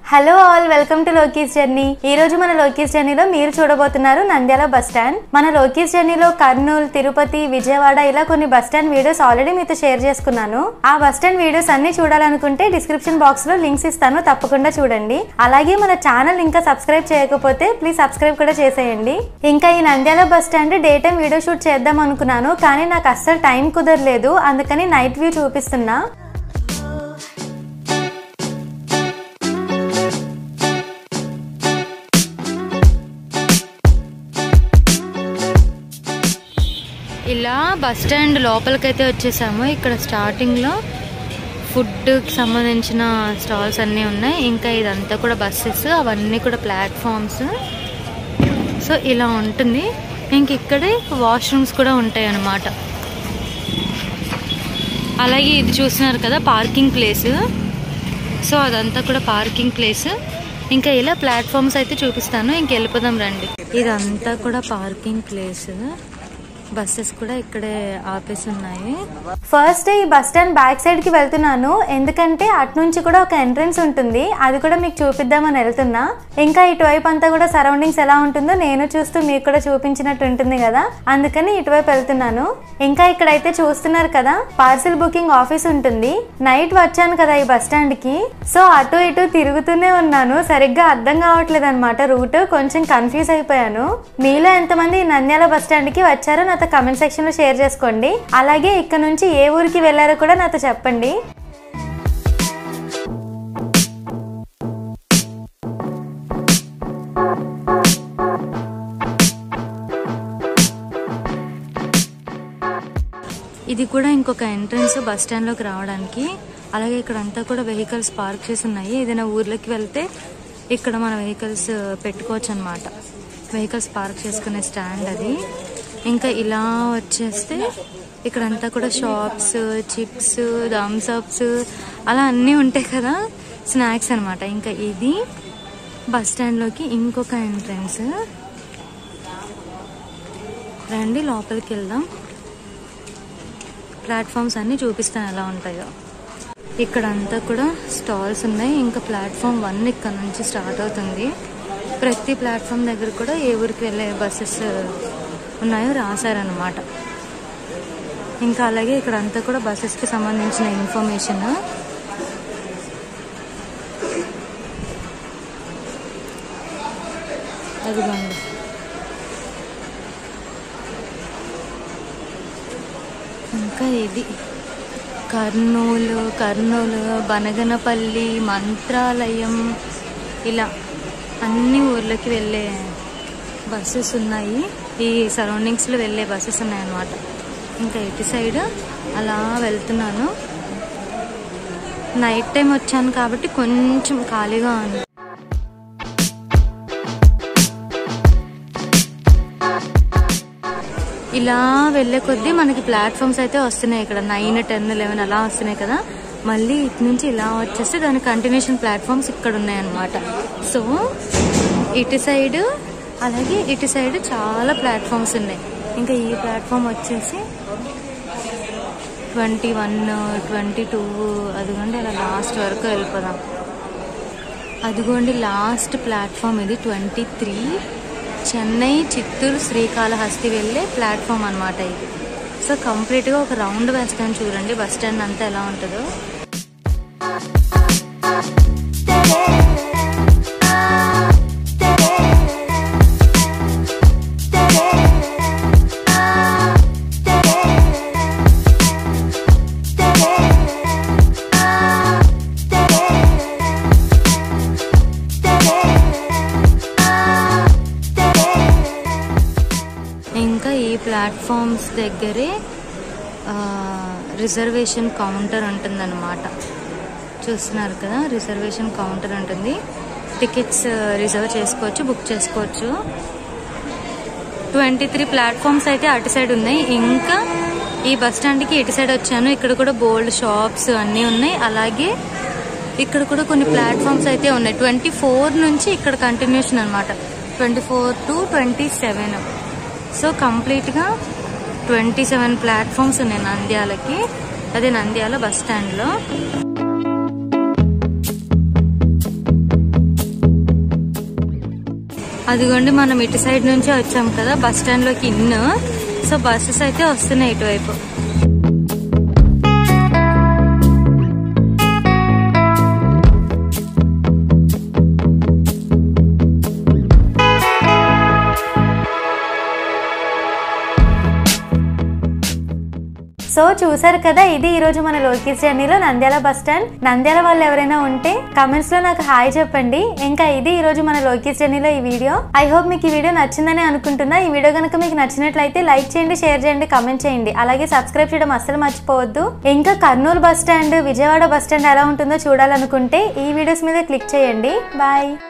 hello all welcome to Loki's journey ఈ రోజు మన లోకీస్ జర్నీలో మీరు చూడబోతున్నారు నంద్యాల బస్ స్టాండ్ మన లోకీస్ జర్నీలో కర్నూలు తిరుపతి విజయవాడ ఇలా కొన్ని బస్ స్టాండ్ వీడియోస్ ఆల్రెడీ మీతో షేర్ చేసుకున్నాను ఆ బస్ స్టాండ్ వీడియోస్ అన్ని చూడాలనుకుంటే డిస్క్రిప్షన్ బాక్స్ లో లింక్స్ ఇస్తాను తప్పకుండా చూడండి అలాగే మన ఛానల్ ఇంకా సబ్స్క్రైబ్ చేయకపోతే ప్లీజ్ సబ్స్క్రైబ్ కూడా చేసేయండి ఇంకా ఈ Nandyal bus stand day time video shoot చేద్దాం అనుకున్నాను కానీ నాకు అస్సలు టైం కుదరలేదు అందుకని నైట్ వ్యూ చూపిస్తున్నా ఇలా బస్ స్టాండ్ లోపలికైతే వచ్చేసాము ఇక్కడ స్టార్టింగ్లో ఫుడ్కి సంబంధించిన స్టాల్స్ అన్నీ ఉన్నాయి ఇంకా ఇదంతా కూడా బస్సెస్ అవన్నీ కూడా ప్లాట్ఫామ్స్ సో ఇలా ఉంటుంది ఇంక ఇక్కడే వాష్రూమ్స్ కూడా ఉంటాయి అన్నమాట అలాగే ఇది చూస్తున్నారు కదా పార్కింగ్ ప్లేస్ సో అదంతా కూడా పార్కింగ్ ప్లేస్ ఇంకా ఇలా ప్లాట్ఫామ్స్ అయితే చూపిస్తాను ఇంక వెళ్ళిపోదాం రండి ఇదంతా కూడా పార్కింగ్ ప్లేస్ బస్సెస్ కూడా ఇక్కడే ఆపేసి ఉన్నాయి ఫస్ట్ ఈ బస్ స్టాండ్ బ్యాక్ సైడ్ కి వెళ్తున్నాను ఎందుకంటే అటు నుంచి కూడా ఒక ఎంట్రన్స్ ఉంటుంది అది కూడా మీకు చూపిద్దామని వెళ్తున్నా ఇంకా ఇటువైపు అంతా కూడా సరౌండింగ్స్ ఎలా ఉంటుందో నేను చూస్తూ మీకు కూడా చూపించినట్టు ఉంటుంది కదా అందుకని ఇటువైపు వెళ్తున్నాను ఇంకా ఇక్కడైతే చూస్తున్నారు కదా పార్సిల్ బుకింగ్ ఆఫీస్ ఉంటుంది నైట్ వచ్చాను కదా ఈ బస్ స్టాండ్ కి సో అటు ఇటు తిరుగుతూనే ఉన్నాను సరిగ్గా అర్థం కావట్లేదు అనమాట రూట్ కొంచెం కన్ఫ్యూజ్ అయిపోయాను మీలో ఎంతమంది ఈ నంద్యాల బస్ స్టాండ్ కి వచ్చారో నాతో కమెంట్ సెక్షన్ లో షేర్ చేసుకోండి అలాగే ఇక్కడ నుంచి ఏ ఊరికి వెళ్ళారో కూడా నాతో చెప్పండి ఇది కూడా ఇంకొక ఎంట్రన్స్ బస్ స్టాండ్లోకి రావడానికి అలాగే ఇక్కడ అంతా కూడా వెహికల్స్ పార్క్ చేసి ఉన్నాయి ఏదైనా ఊర్లోకి వెళ్తే ఇక్కడ మన వెహికల్స్ పెట్టుకోవచ్చు అనమాట వెహికల్స్ పార్క్ చేసుకునే స్టాండ్ అది ఇంకా ఇలా వచ్చేస్తే ఇక్కడంతా కూడా షాప్స్ చిప్స్ థమ్స్ అప్స్ అలా అన్నీ ఉంటాయి కదా స్నాక్స్ అనమాట ఇంకా ఇది బస్ స్టాండ్లోకి ఇంకొక ఎంట్రన్స్ రండి లోపలికి వెళ్దాం ప్లాట్ఫామ్స్ అన్నీ చూపిస్తాను ఎలా ఉంటాయో ఇక్కడ అంతా కూడా స్టాల్స్ ఉన్నాయి ఇంకా ప్లాట్ఫామ్ వన్ ఇక్కడ నుంచి స్టార్ట్ అవుతుంది ప్రతి ప్లాట్ఫామ్ దగ్గర కూడా ఏ ఊరికి వెళ్ళే బస్సెస్ ఉన్నాయో రాశారనమాట ఇంకా అలాగే ఇక్కడ అంతా కూడా బస్సెస్కి సంబంధించిన ఇన్ఫర్మేషన్ అదిగోండి ఇంకా ఇది కర్నూలు కర్నూలు బనగనపల్లి మంత్రాలయం ఇలా అన్ని ఊర్లకి వెళ్ళే బస్సెస్ ఉన్నాయి ఈ సరౌండింగ్స్లో వెళ్ళే బస్సెస్ ఉన్నాయన్నమాట ఇంకా ఇటు సైడ్ అలా వెళ్తున్నాను నైట్ టైం వచ్చాను కాబట్టి కొంచెం ఖాళీగా ఉంది ఇలా వెళ్ళే కొద్దీ మనకి ప్లాట్ఫామ్స్ అయితే వస్తున్నాయి ఇక్కడ నైన్ టెన్ లెవెన్ అలా వస్తున్నాయి కదా మళ్ళీ ఇటు నుంచి ఇలా వచ్చేస్తే దాని కంటిన్యూషన్ ప్లాట్ఫామ్స్ ఇక్కడ ఉన్నాయన్నమాట సో ఇటు సైడ్ అలాగే ఇటు సైడ్ చాలా ప్లాట్ఫామ్స్ ఉన్నాయి ఇంకా ఈ ప్లాట్ఫామ్ వచ్చేసి ట్వంటీ వన్ ట్వంటీ టూ అదిగోండి అలా లాస్ట్ వరకు వెళ్ళిపోదాం అదిగోండి లాస్ట్ ప్లాట్ఫామ్ ఇది ట్వంటీ త్రీ చెన్నై చిత్తూరు శ్రీకాళహస్తి వెళ్ళే ప్లాట్ఫామ్ అనమాట ఇది సో కంప్లీట్గా ఒక రౌండ్ వేస్తాను చూడండి బస్ స్టాండ్ అంతా ఎలా ఉంటుందో ఇంకా ఈ ప్లాట్ఫామ్స్ దగ్గరే రిజర్వేషన్ కౌంటర్ ఉంటుందన్నమాట చూస్తున్నారు కదా రిజర్వేషన్ కౌంటర్ ఉంటుంది టికెట్స్ రిజర్వ్ చేసుకోవచ్చు బుక్ చేసుకోవచ్చు ట్వంటీ త్రీ ప్లాట్ఫామ్స్ అయితే అటు సైడ్ ఉన్నాయి ఇంకా ఈ బస్ స్టాండ్కి ఇటు సైడ్ వచ్చాను ఇక్కడ కూడా బోల్డ్ షాప్స్ అన్నీ ఉన్నాయి అలాగే ఇక్కడ కూడా కొన్ని ప్లాట్ఫామ్స్ అయితే ఉన్నాయి ట్వంటీ ఫోర్ నుంచి ఇక్కడ కంటిన్యూషన్ అనమాట twenty four to twenty seven so కంప్లీట్గా ట్వంటీ సెవెన్ ప్లాట్ఫామ్స్ ఉన్నాయి నంద్యాలకి అదే నంద్యాల బస్ స్టాండ్లో అదిగోండి మనం ఇటు సైడ్ నుంచి వచ్చాం కదా బస్ స్టాండ్ లోకి ఇన్ సో బస్సెస్ అయితే వస్తున్నాయి ఇటువైపు సో చూసారు కదా ఇది ఈ రోజు మన లోకేష్ జర్నీలో నంద్యాల బస్ స్టాండ్ నంద్యాల వాళ్ళు ఎవరైనా ఉంటే కమెంట్స్ లో నాకు హాయ్ చెప్పండి ఇంకా ఇది ఈ రోజు మన లోకేష్ జర్నీలో ఈ వీడియో ఐ హోప్ మీకు ఈ వీడియో నచ్చిందని అనుకుంటున్నా ఈ వీడియో కనుక మీకు నచ్చినట్లయితే లైక్ చేయండి షేర్ చేయండి కమెంట్ చేయండి అలాగే సబ్స్క్రైబ్ చేయడం అస్సలు మర్చిపోవద్దు ఇంకా Kurnool bus stand Vijayawada bus stand ఎలా ఉంటుందో చూడాలనుకుంటే ఈ వీడియోస్ మీద క్లిక్ చేయండి బాయ్